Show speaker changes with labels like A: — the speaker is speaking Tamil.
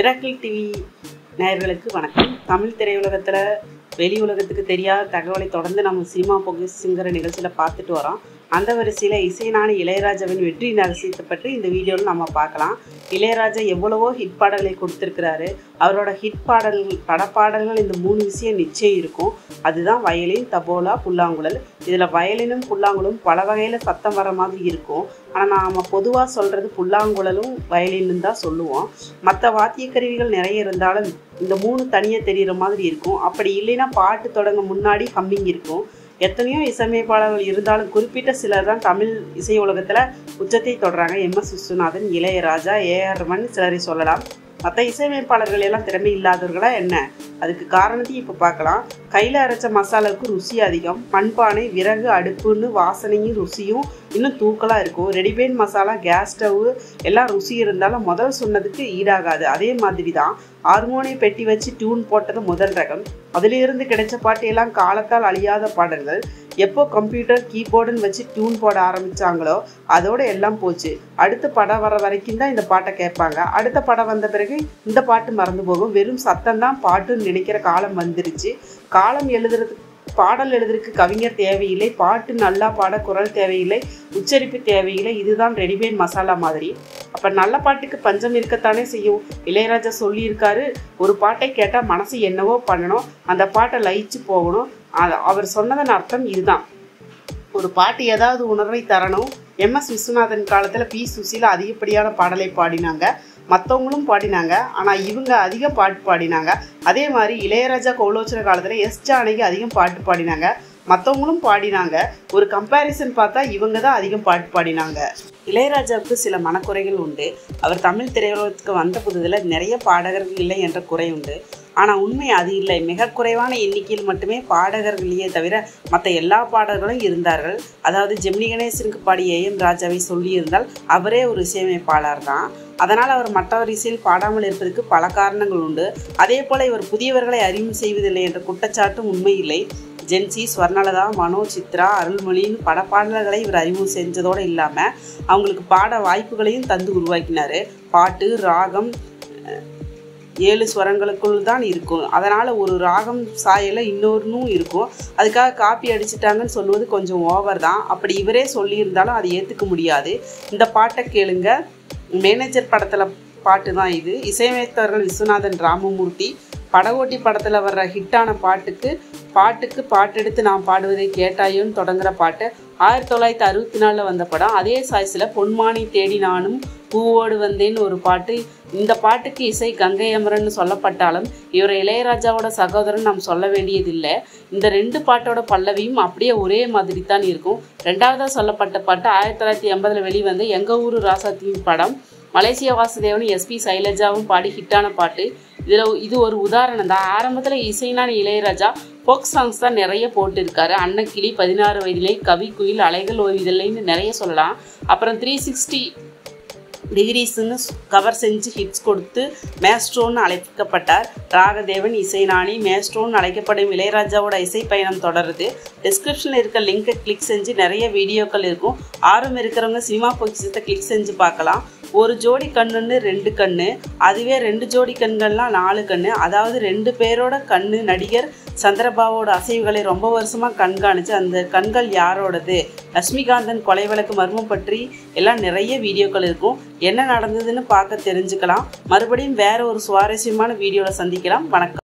A: மிராக்கிள் டிவி நேயர்களுக்கு வணக்கம் தமிழ் திரையுலகத்தில் வெளி உலகத்துக்கு தெரியாத தகவலை தொடர்ந்து நம்ம சினிமா பொகுசுங்கிற நிகழ்ச்சியில் பார்த்துட்டு வரோம் அந்த வரிசையில் இசைஞானி இளையராஜாவின் வெற்றி ரகசியத்தை பற்றி இந்த வீடியோவில் நம்ம பார்க்கலாம் இளையராஜா எவ்வளவோ ஹிட் பாடல்களை கொடுத்துருக்கிறாரு அவரோட ஹிட் பாடல்கள் படப்பாடல்கள் இந்த மூணு விஷயம் நிச்சயம் இருக்கும் அதுதான் வயலின் தபோலா புல்லாங்குழல் இதில் வயலினும் புல்லாங்குழலும் பல வகையில் சத்தம் வர மாதிரி இருக்கும் ஆனால் நாம் பொதுவாக சொல்கிறது புல்லாங்குழலும் வயலின்னு தான் சொல்லுவோம் மற்ற வாத்திய கருவிகள் நிறைய இருந்தாலும் இந்த மூணு தனியாக தெரிகிற மாதிரி இருக்கும் அப்படி இல்லைன்னா பாட்டு தொடங்க முன்னாடி ஹம்மிங் இருக்கும் எத்தனையோ இசையமைப்பாளர்கள் இருந்தாலும் குறிப்பிட்ட சிலர் தான் தமிழ் இசை உலகத்தில் உச்சத்தை தொடராங்க M S Viswanathan Ilaiyaraaja AR Rahman சிலரை சொல்லலாம் மற்ற இசையமைப்பாளர்கள் எல்லாம் திறமை இல்லாதவர்களா என்ன அதுக்கு காரணத்தையும் இப்போ பார்க்கலாம் கையில் அரைச்ச மசாலாவுக்கு ருசி அதிகம் மண்பானை விறகு அடுப்புன்னு வாசனையும் ருசியும் இன்னும் தூக்கலாக இருக்கும் ரெடிமேட் மசாலா கேஸ் ஸ்டவ் எல்லாம் ருசி இருந்தாலும் முதல் சொன்னதுக்கு ஈடாகாது அதே மாதிரி தான் ஹார்மோனிய பெட்டி வச்சு டியூன் போட்டது முதல் ரகம் அதிலிருந்து கிடைச்ச பாட்டு எல்லாம் காலத்தால் அழியாத பாடல்கள் எப்போ கம்ப்யூட்டர் கீபோர்டுன்னு வச்சு டியூன் போட ஆரம்பித்தாங்களோ அதோட எல்லாம் போச்சு அடுத்த படம் வர வரைக்கும் தான் இந்த பாட்டை கேட்பாங்க அடுத்த படம் வந்த பிறகு இந்த பாட்டு மறந்து போகும் வெறும் சத்தம் தான் பாட்டுன்னு நினைக்கிற காலம் வந்துருச்சு காலம் எழுதுறதுக்கு பாடல் எழுதுறதுக்கு கவிஞர் தேவையில்லை பாட்டு நல்லா பாட குரல் தேவையில்லை உச்சரிப்பு தேவையில்லை இதுதான் ரெடிமேட் மசாலா மாதிரி அப்போ நல்ல பாட்டுக்கு பஞ்சம் இருக்கத்தானே செய்யும் இளையராஜா சொல்லியிருக்காரு ஒரு பாட்டை கேட்டால் மனசு என்னவோ பண்ணணும் அந்த பாட்டை லயிச்சு போகணும் அவர் சொன்னதன் அர்த்தம் இதுதான் ஒரு பாட்டு ஏதாவது உணர்வை தரணும் எம் எஸ் விஸ்வநாதன் காலத்தில் பி சுசீலா அதிகப்படியான பாடலை பாடினாங்க மற்றவங்களும் பாடினாங்க ஆனால் இவங்க அதிக பாட்டு பாடினாங்க அதே மாதிரி இளையராஜா கௌலோச்சன காலத்தில் எஸ் ஜானகி அதிகம் பாட்டு பாடினாங்க மற்றவங்களும் பாடினாங்க ஒரு கம்பேரிசன் பார்த்தா இவங்க தான் அதிகம் பாட்டு பாடினாங்க இளையராஜாவுக்கு சில மனக்குறைகள் உண்டு அவர் தமிழ் திரையுலகத்துக்கு வந்த புதுதில் நிறைய பாடகர்கள் இல்லை என்ற குறை உண்டு ஆனால் உண்மை அது இல்லை மிக குறைவான எண்ணிக்கையில் மட்டுமே பாடகர்களையே தவிர மற்ற எல்லா பாடகர்களும் இருந்தார்கள் அதாவது ஜெமினி கணேசனுக்கு பாடிய ஏஎம் ராஜாவை சொல்லியிருந்தால் அவரே ஒரு இசையமைப்பாளர் தான் அதனால் அவர் மற்றவர் இசையில் பாடாமல் இருப்பதற்கு பல காரணங்கள் உண்டு அதே போல் இவர் புதியவர்களை அறிமுகம் செய்வதில்லை என்ற குற்றச்சாட்டும் உண்மை இல்லை ஜென்சி ஸ்வர்ணலதா மனோ சித்ரா அருள்மொழின்னு பட பாடல்களை இவர் அறிமுகம் செஞ்சதோடு இல்லாமல் அவங்களுக்கு பாட வாய்ப்புகளையும் தந்து உருவாக்கினார் பாட்டு ராகம் ஏழு ஸ்வரங்களுக்குள் தான் இருக்கும் அதனால் ஒரு ராகம் சாயல இன்னொன்றும் இருக்கும் அதுக்காக காப்பி அடிச்சிட்டாங்கன்னு சொல்லுவது கொஞ்சம் ஓவர் தான் அப்படி இவரே சொல்லியிருந்தாலும் அதை ஏற்றுக்க முடியாது இந்த பாட்டை கேளுங்க மேனேஜர் படத்தில் பாட்டு தான் இது இசையமைத்தவர்கள் விஸ்வநாதன் ராமமூர்த்தி படகோட்டி படத்தில் வர்ற ஹிட்டான பாட்டுக்கு பாட்டுக்கு பாட்டெடுத்து நான் பாடுவதை கேட்டாயோன்னு தொடங்குற பாட்டு ஆயிரத்தி தொள்ளாயிரத்தி அறுபத்தி நாலில் வந்த படம் அதே சாய்ஸில் பொன்மானி தேடி நானும் பூவோடு வந்தேன்னு ஒரு பாட்டு இந்த பாட்டுக்கு இசை கங்கை அமரன் சொல்லப்பட்டாலும் இவர் இளையராஜாவோட சகோதரன் நாம் சொல்ல வேண்டியதில்லை இந்த ரெண்டு பாட்டோட பல்லவியும் அப்படியே ஒரே மாதிரி தான் இருக்கும் ரெண்டாவதாக சொல்லப்பட்ட பாட்டு ஆயிரத்தி தொள்ளாயிரத்தி எண்பதில் வெளிவந்த எங்கள் ஊர் ராசாத்தியின் படம் மலேசியா வாசுதேவனும் எஸ்பி சைலஜாவும் பாடி ஹிட்டான பாட்டு இதில் இது ஒரு உதாரணம் தான் ஆரம்பத்தில் இசைனான இளையராஜா ஃபோக் சாங்ஸ் தான் நிறைய போட்டிருக்காரு அன்னக்கிளி பதினாறு வயதிலே கவி குயில் அலைகள் ஓய்விதில்லைன்னு நிறைய சொல்லலாம் அப்புறம் த்ரீ சிக்ஸ்டி டிகிரிஸ்ன்னு கவர் செஞ்சு ஹிட்ஸ் கொடுத்து மேஸ்ட்ரோன்னு அழைக்கப்பட்டார் ராகதேவன் இசைநாணி மேஸ்ட்ரோன்னு அழைக்கப்படும் இளையராஜாவோட இசை பயணம் தொடருது டிஸ்கிரிப்ஷனில் இருக்க லிங்கை கிளிக் செஞ்சு நிறைய வீடியோக்கள் இருக்கும் ஆர்வம் இருக்கிறவங்க சினிமா பொக்கிசத்தை கிளிக் செஞ்சு பார்க்கலாம் ஒரு ஜோடி கண்ணுன்னு ரெண்டு கண்ணு அதுவே ரெண்டு ஜோடி கண்கள்லாம் நாலு கண்ணு அதாவது ரெண்டு பேரோட கண்ணு நடிகர் சந்திரபாபுவோட அசைவுகளை ரொம்ப வருஷமாக கண்காணிச்சு அந்த கண்கள் யாரோடது லட்சுமிகாந்தன் கொலை வழக்கு மர்மம் பற்றி எல்லாம் நிறைய வீடியோக்கள் இருக்கும் என்ன நடந்ததுன்னு பார்க்க தெரிஞ்சுக்கலாம் மறுபடியும் வேற ஒரு சுவாரஸ்யமான வீடியோவில் சந்திக்கலாம் வணக்கம்